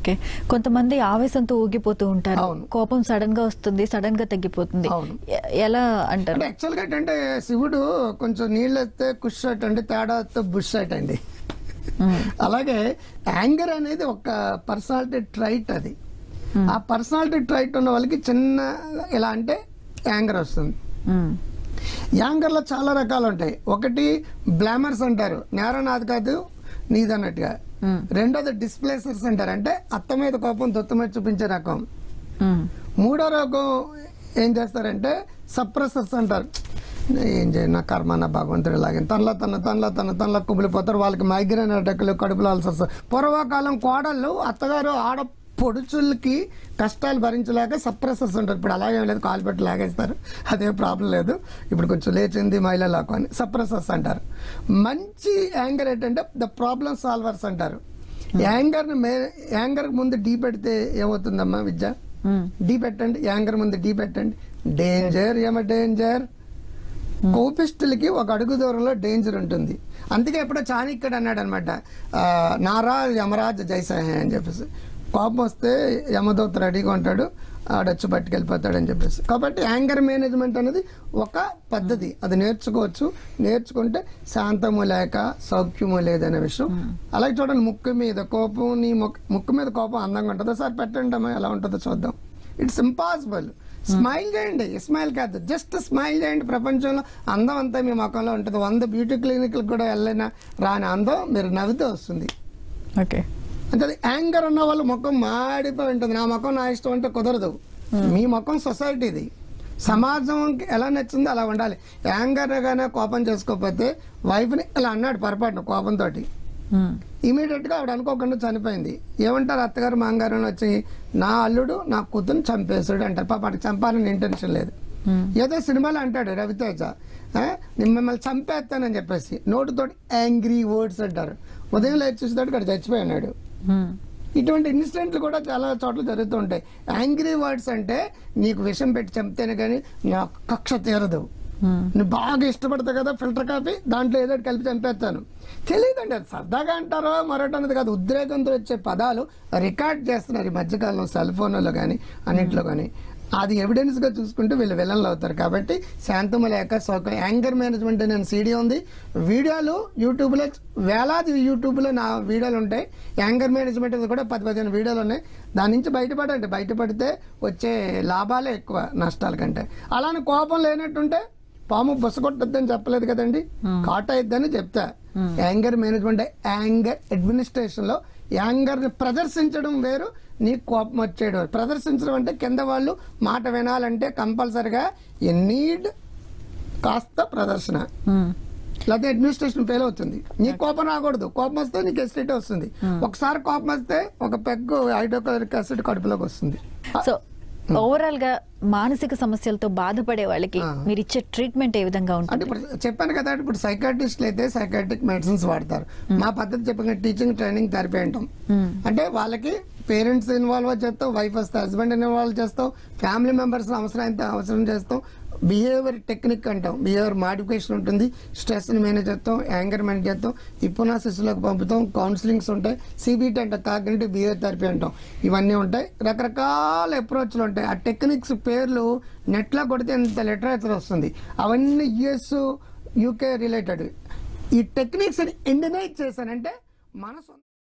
Okay కొంతమంది ఆవేశంతో ఊగిపోతూ ఉంటారు అవును. కోపం సడన్ గా వస్తుంది సడన్ గా తగ్గిపోతుంది అవును. ఎ- ఎలా అంటారు అంటే యాక్చువల్గా ఏంటంటే శివుడు కొంచెం నీళ్ళు వస్తే కుష్ షర్ట్ అండి తేడా వస్తే బుష్ షర్ట్ అండి మ్మ్. అలాగే యాంగర్ అనేది ఒక పర్సనాలిటీ ట్రైట్ అది ఆ పర్సనాలిటీ ట్రైట్ ఉన్న వాళ్ళకి చిన్న ఎలా అంటే యాంగర్ వస్తుంది మ్మ్. యాంగర్లో చాలా రకాలు ఉంటాయి ఒకటి బ్లామర్స్ అంటారు నేరం నాది కాదు నీది అన్నట్టుగా మ్మ్. రెండోది డిస్ప్లేసర్స్ అంటారు అంటే అత్త మీద కోపం దొత్త మీద చూపించే రకం మ్మ్. మూడో రకం ఏం చేస్తారంటే సప్రెసర్స్ అంటారు ఏం చేయ నా కర్మ నా భగవంతుడు ఇలాగే తనలో తన తనలో తన తనలో కుమిలిపోతారు వాళ్ళకి మైగ్రేన్ అటాకులు కడుపులో అల్సర్స్ పూర్వకాలం కోడళ్ళు అత్తగారు ఆడ పొడుచులకి కష్టాలు భరించలేక సప్రెసర్స్ ఉంటారు ఇప్పుడు అలాగే లేదు కాలు పెట్టి లాగేస్తారు అదే ప్రాబ్లం లేదు ఇప్పుడు కొంచెం లేచింది మహిళలకు అని సప్రెసర్స్ అంటారు మంచి యాంగర్ ఏంటంటే ద ప్రాబ్లమ్ సాల్వర్స్ అంటారు యాంగర్ని మే యాంగర్ ముందు డీ పెడితే ఏమవుతుందమ్మా విద్య మ్మ్. డీ పెట్టండి యాంగర్ ముందు డీ పెట్టండి డేంజర్ ఏమ డేంజర్ కోపిస్టులకి ఒక అడుగు దూరంలో డేంజర్ ఉంటుంది అందుకే ఎప్పుడో చాణక్యుడు అన్నాడు అనమాట నారా యమరాజ్ జైసహే అని చెప్పేసి కోపం వస్తే యమదూత రెడీగా ఉంటాడు ఆడొచ్చి పట్టుకెళ్ళిపోతాడు అని చెప్పేసి కాబట్టి యాంగర్ మేనేజ్మెంట్ అనేది ఒక పద్ధతి అది నేర్చుకోవచ్చు నేర్చుకుంటే శాంతము లేక సౌఖ్యము లేదనే విషయం అలాగే చూడండి ముక్కు మీద కోపం నీ ముక్కు ముక్కు మీద కోపం అందంగా ఉంటుందో సార్ పెట్టండి అమ్మా ఎలా ఉంటుందో చూద్దాం ఇట్స్ ఇంపాసిబుల్ స్మైల్ చేయండి స్మైల్ కాదు జస్ట్ స్మైల్ చేయండి ప్రపంచంలో అందం అంతా మీ ముఖంలో ఉంటుంది వంద బ్యూటీ క్లినిక్లకు కూడా వెళ్ళినా రాని అందం మీరు నవ్వితే వస్తుంది ఓకే అంటే అది యాంగర్ ఉన్న వాళ్ళ ముఖం మాడిపోయి ఉంటుంది నా ముఖం నా ఇష్టం అంటే కుదరదు మీ ముఖం సొసైటీది సమాజంకి ఎలా నచ్చిందో అలా ఉండాలి యాంగర్గానే కోపం చేసుకోకపోతే వైఫ్ని ఇలా అన్నాడు పొరపాటున కోపంతో మ్మ్. ఇమీడియట్గా ఆవిడ అనుకోకుండా చనిపోయింది ఏమంటారు అత్తగారు మాంగారు అని వచ్చి నా అల్లుడు నా కూతురు చంపేశాడు అంటారు పాప అటు చంపాలని ఇంటెన్షన్ లేదు మ్మ్. ఏదో సినిమాలో అంటాడు రవితేజ ఆ, నేను మిమ్మల్ని చంపేస్తానని చెప్పేసి నోటితోటి యాంగ్రీ వర్డ్స్ అంటారు ఉదయం లేచి చూసేటప్పుడు ఇక్కడ చచ్చిపోయినాడు మ్మ్. ఇటువంటి ఇన్సిడెంట్లు కూడా చాలా చోట్ల జరుగుతూ ఉంటాయి యాంగ్రీ వర్డ్స్ అంటే నీకు విషం పెట్టి చంపితేనే కానీ నా కక్ష తీరదు మ్మ్. నువ్వు బాగా ఇష్టపడతావు కదా ఫిల్టర్ కాఫీ దాంట్లో ఏదో ఒకటి కలిపి చంపేస్తాను తెలియదండి అది సరదాగా అంటారో మరొకటి అన్నది కాదు ఉద్రేకంతో వచ్చే పదాలు రికార్డ్ చేస్తున్నారు ఈ మధ్యకాలంలో సెల్ ఫోన్లలో కానీ అన్నింటిలో కానీ అది ఎవిడెన్స్గా చూసుకుంటే వీళ్ళు విలన్లు అవుతారు కాబట్టి శాంతము లేక సౌకర్యం యాంగర్ మేనేజ్మెంట్ అనే సీడీ ఉంది వీడియోలు యూట్యూబ్లో వేలాది యూట్యూబ్లో నా వీడియోలు ఉంటాయి యాంగర్ మేనేజ్మెంట్ కూడా పది పదిహేను వీడియోలు ఉన్నాయి దాని నుంచి బయటపడండి బయటపడితే వచ్చే లాభాలే ఎక్కువ నష్టాల కంటే అలానే కోపం లేనట్టుంటే పాము బుసగొట్టద్దని చెప్పలేదు కదండి కాట అయిద్దని చెప్తా యాంగర్ మేనేజ్మెంట్ యాంగర్ అడ్మినిస్ట్రేషన్ లో యాంగర్ ని ప్రదర్శించడం వేరు నీ కోపం వచ్చేయడం వేరు. ప్రదర్శించడం అంటే కింద వాళ్ళు మాట వినాలంటే కంపల్సరిగా ఎ నీడ్ కాస్త ప్రదర్శన మ్మ్. లేకపోతే అడ్మినిస్ట్రేషన్ ఫెయిల్ అవుతుంది నీకు కోపం రాకూడదు కోపం వస్తే నీకు ఎస్టేట్ వస్తుంది ఒకసారి కోపం వస్తే ఒక పెగ్గు హైడ్రోక్లోరిక్ యాసిడ్ కడుపులోకి వస్తుంది సో ఓవరాల్ గా మానసిక సమస్యలతో బాధపడే వాళ్ళకి మీరు ఇచ్చే ట్రీట్మెంట్ ఏ విధంగా అంటే ఉంటుంది ఇప్పుడు చెప్పాను కదా ఇప్పుడు సైకాట్రిస్టులు అయితే సైకాట్రిక్ మెడిసిన్స్ వాడతారు మా పద్ధతి చెప్పిన టీచింగ్ ట్రైనింగ్ థెరపీ అంటాం అంటే వాళ్ళకి పేరెంట్స్ ఇన్వాల్వ్ చేస్తాం వైఫ్ వస్తే హస్బెండ్ ఇన్వాల్వ్ చేస్తాం ఫ్యామిలీ మెంబర్స్ అవసరం అయితే అవసరం చేస్తాం బిహేవియర్ టెక్నిక్ అంటాం బిహేవియర్ మాడిఫికేషన్ ఉంటుంది స్ట్రెస్ని మేనేజ్ చేస్తాం యాంగర్ మేనేజ్ చేస్తాం హిప్నోసిస్లోకి పంపుతాం కౌన్సిలింగ్స్ ఉంటాయి సిబిటి అంటే కాగ్నేటివ్ బిహేవియర్ థెరపీ అంటాం ఇవన్నీ ఉంటాయి రకరకాల అప్రోచ్లు ఉంటాయి ఆ టెక్నిక్స్ పేర్లు నెట్లో కొడితే ఇంత లిటరేచర్ వస్తుంది అవన్నీ యుఎస్ యూకే రిలేటెడ్ ఈ టెక్నిక్స్ని ఇండినైజ్ చేశానంటే మన సొంత